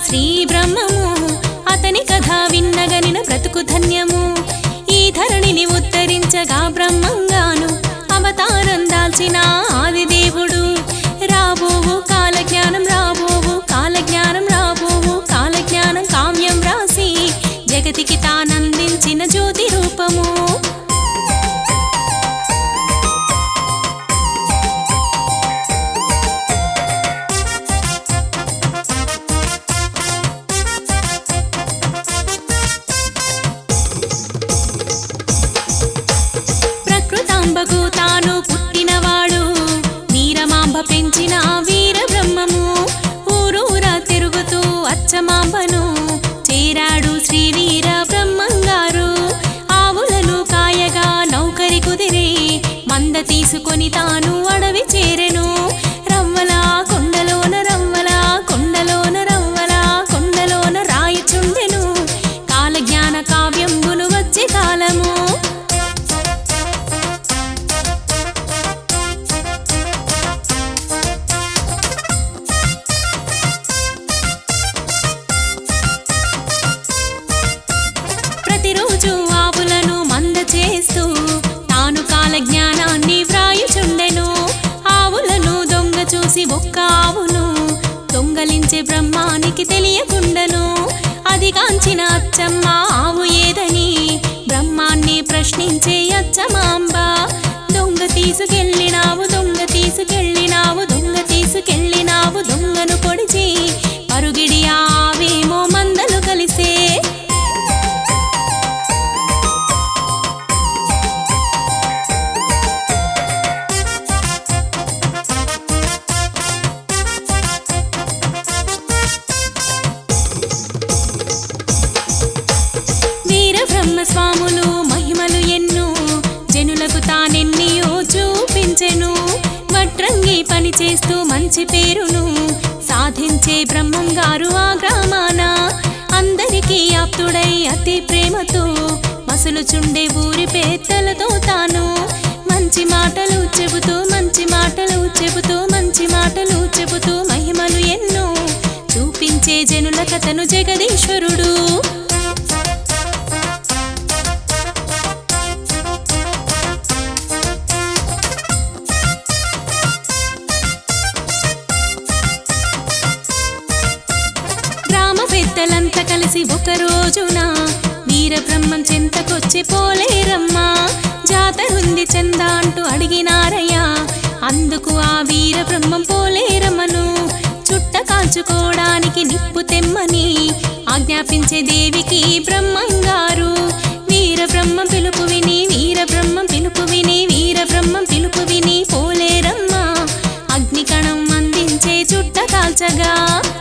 శ్రీ బ్రహ్మము అతని కథ విన్నగనిన బ్రతుకు ధన్యము ఈ ధరణిని ఉద్ధరించగా బ్రహ్మంగాను అవతారం దాల్చిన ఆదిదేవుడు రాబోవు కాలజ్ఞానం రాబోవు కాలజ్ఞానం రాబోవు కాలజ్ఞానం కామ్యం రాసి జగతికి తానందించిన జ్యోతి రూపము ప్రకృతాంబకు తాను పుట్టినవాడు వీరమాంబ పెంచిన వీర బ్రహ్మము ఊరూరా తిరుగుతూ అచ్చమాంబను చేరాడు శ్రీ వీర బ్రహ్మంగారు ఆవులను కాయగా నౌకరి కుదిరి మంద తీసుకొని తాను అడవి చేరెను రవ్వల కొండలోన రవ్వల కొండలోన రవ్వల కొండలోన రాయిచుండెను కాలజ్ఞాన కావ్యంబులు వచ్చే కాలము ప్రతిరోజు ఆవులను మంద చేస్తూ తాను కాల జ్ఞానాన్ని వ్రాయుచుండెను ఆవులను దొంగ చూసి ఒక్క ఆవును దొంగలించే బ్రహ్మానికి తెలియకుండను అది కాంచిన అచ్చమ్మ ఆవు ఏదని బ్రహ్మాన్ని ప్రశ్నించే అచ్చమాంబ దొంగ తీసుకెళ్ళినావు దొంగ తీసుకెళ్ళినావు దొంగ తీసుకెళ్ళినావు దొంగను పొడిచి పరుగిడి ఆవేమో మందలు కలిసే వీర బ్రహ్మస్వాములు మహిమలు ఎన్నో జనులకు తానెన్నియో చూపించెను వడ్రంగి పని చేస్తూ మంచి పేరును సాధించే బ్రహ్మం గారు ఆ గ్రామాన అందరికీ ఆప్తుడై అతి ప్రేమతో మసులుచుండే ఊరి పేత్తలతో తాను మంచి మాటలు చెబుతూ మంచి మాటలు చెబుతూ మంచి మాటలు చెబుతూ మహిమలు ఎన్నో చూపించే జనుల కథను జగదీశ్వరుడు గ్రామ పెద్దలంతా కలిసి ఒక రోజున వీరబ్రహ్మం చెంతకొచ్చి పోలేరమ్మా జాతరుంది చందా అంటూ అడిగినారయ్యా అందుకు ఆ వీరబ్రహ్మం పోలేరమ్మను చుట్ట కాల్చుకోవడానికి నిప్పు తెమ్మని ఆజ్ఞాపించే దేవికి బ్రహ్మంగారు వీరబ్రహ్మం పిలుపు విని వీరబ్రహ్మం పిలుపు విని వీరబ్రహ్మం పిలుపు విని పోలేరమ్మ అగ్నికణం అందించే చుట్ట కాల్చగా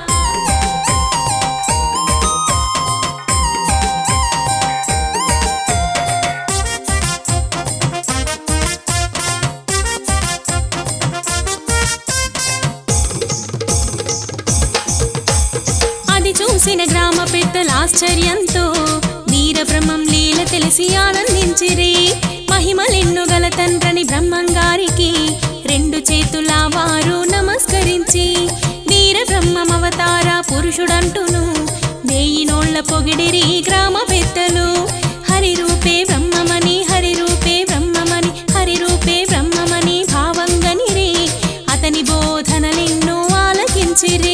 అది చూసిన గ్రామ పెద్దల ఆశ్చర్యంతో వీరబ్రహ్మం లీల తెలిసి ఆనందించిరి మహిమలెన్ను గల తండ్రని బ్రహ్మంగారికి రెండు చేతుల వారు నమస్కరించి వీరబ్రహ్మం అవతార పురుషుడంటును వేయి నోళ్ల పొగిడిరి గ్రామ పెద్దలు హరి రూపే బ్రహ్మమని హరి రూపే బ్రహ్మమని హరి రూపే బ్రహ్మమని భావంగనిరి అతని బోధనలెన్నో ఆలకించిరి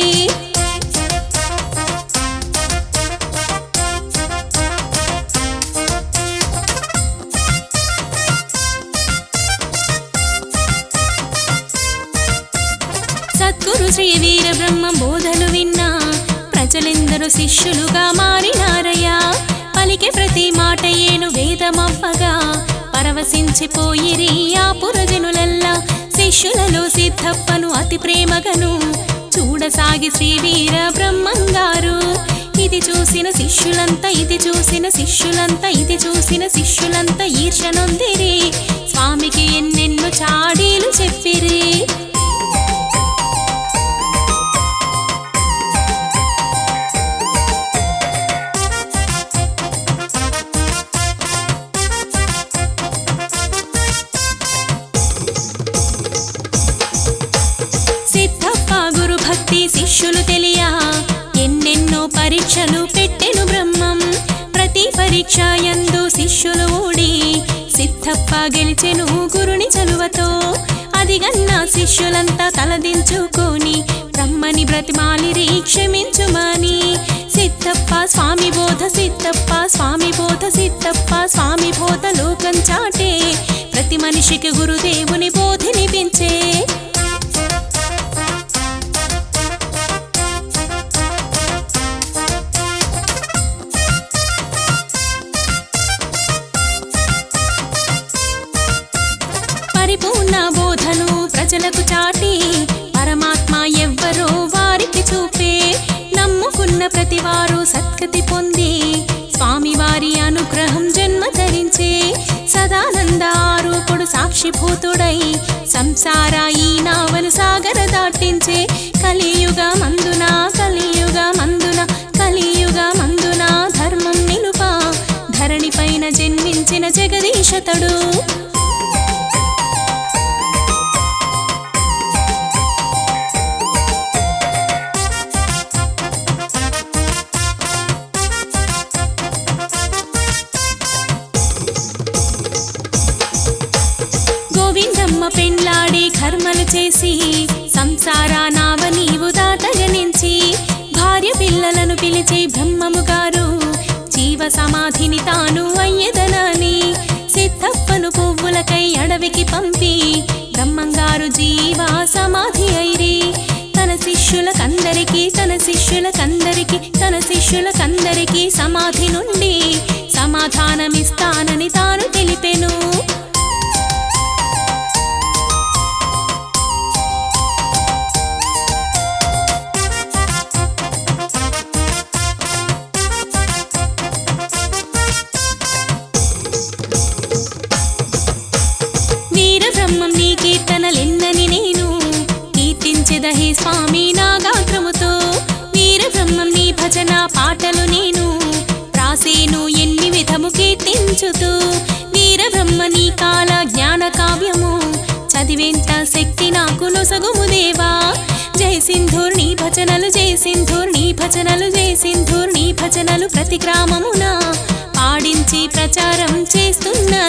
సద్గురు శ్రీ వీర బ్రహ్మ బోధలు విన్నా ప్రజలెందరూ శిష్యులుగా మారినారయ్యా పలికే ప్రతి మాట ఏను వేదమవ్వగా పరవశించిపోయిరి ఆ పురజనులల్లా శిష్యులలో సిద్ధప్పను అతి ప్రేమగను చూడసాగి శ్రీ వీర బ్రహ్మంగారు ఇది చూసిన శిష్యులంతా ఇది చూసిన శిష్యులంతా ఇది చూసిన శిష్యులంతా ఈర్షనొందిరి స్వామికి ఎన్నెన్నో చాడీలు చెప్పిరి సిద్ధప్ప గురు భక్తి శిష్యులు తెలియ ఎన్నెన్నో శిష్యులు ఊడి సిద్ధప్ప గెలిచెను గురుని చలువతో అదిగన్న శిష్యులంతా తలదించుకొని బ్రహ్మని బ్రతిమాలిరి క్షమించుమని సిద్ధప్ప స్వామి బోధ సిద్ధప్ప స్వామి బోధ సిద్ధప్ప స్వామి బోధ లోకం చాటే ప్రతి మనిషికి గురుదేవుని బోధినిపించే పరిపూర్ణ బోధను ప్రజలకు చాటి పరమాత్మ ఎవ్వరో వారికి చూపే నమ్ముకున్న ప్రతివారు సత్కతి పొంది స్వామివారి అనుగ్రహం జన్మ ధరించే సదానంద ఆరూపుడు సాక్షిభూతుడై సంసార ఈ నావలు సాగర దాటించే కలియుగ మందున కలియుగ మందున కలియుగ మందున ధర్మం నిలుప ధరణి పైన జన్మించిన జగదీశతడు గోవిందమ్మ పెండ్లాడి కర్మలు చేసి సంసార నావ నీవు దాటగనించి భార్య పిల్లలను పిలిచి బ్రహ్మము గారు జీవ సమాధిని తాను అయ్యదనని సిద్ధప్పను పువ్వులకై అడవికి పంపి బ్రహ్మంగారు జీవ సమాధి అయిరి తన శిష్యులకందరికీ తన శిష్యులకందరికీ తన శిష్యులకందరికీ సమాధి నుండి సమాధానమిస్తానని తాను తెలిపెను వీరబ్రహ్మం నీ కీర్తనలెన్నని నేను కీర్తించెదహే స్వామి నా గాత్రముతో వీరబ్రహ్మం నీ భజన పాటలు నేను రాసేను ఎన్ని విధము కీర్తించుతూ వీరబ్రహ్మ నీ కాల జ్ఞాన కావ్యము చదివేంత శక్తి నాకు నొసగుము దేవా జయ సింధూర్ నీ భజనలు జయ సింధూర్ నీ భజనలు జయ సింధూర్ నీ భజనలు ప్రతి గ్రామమున పాడించి ప్రచారం చేస్తున్నా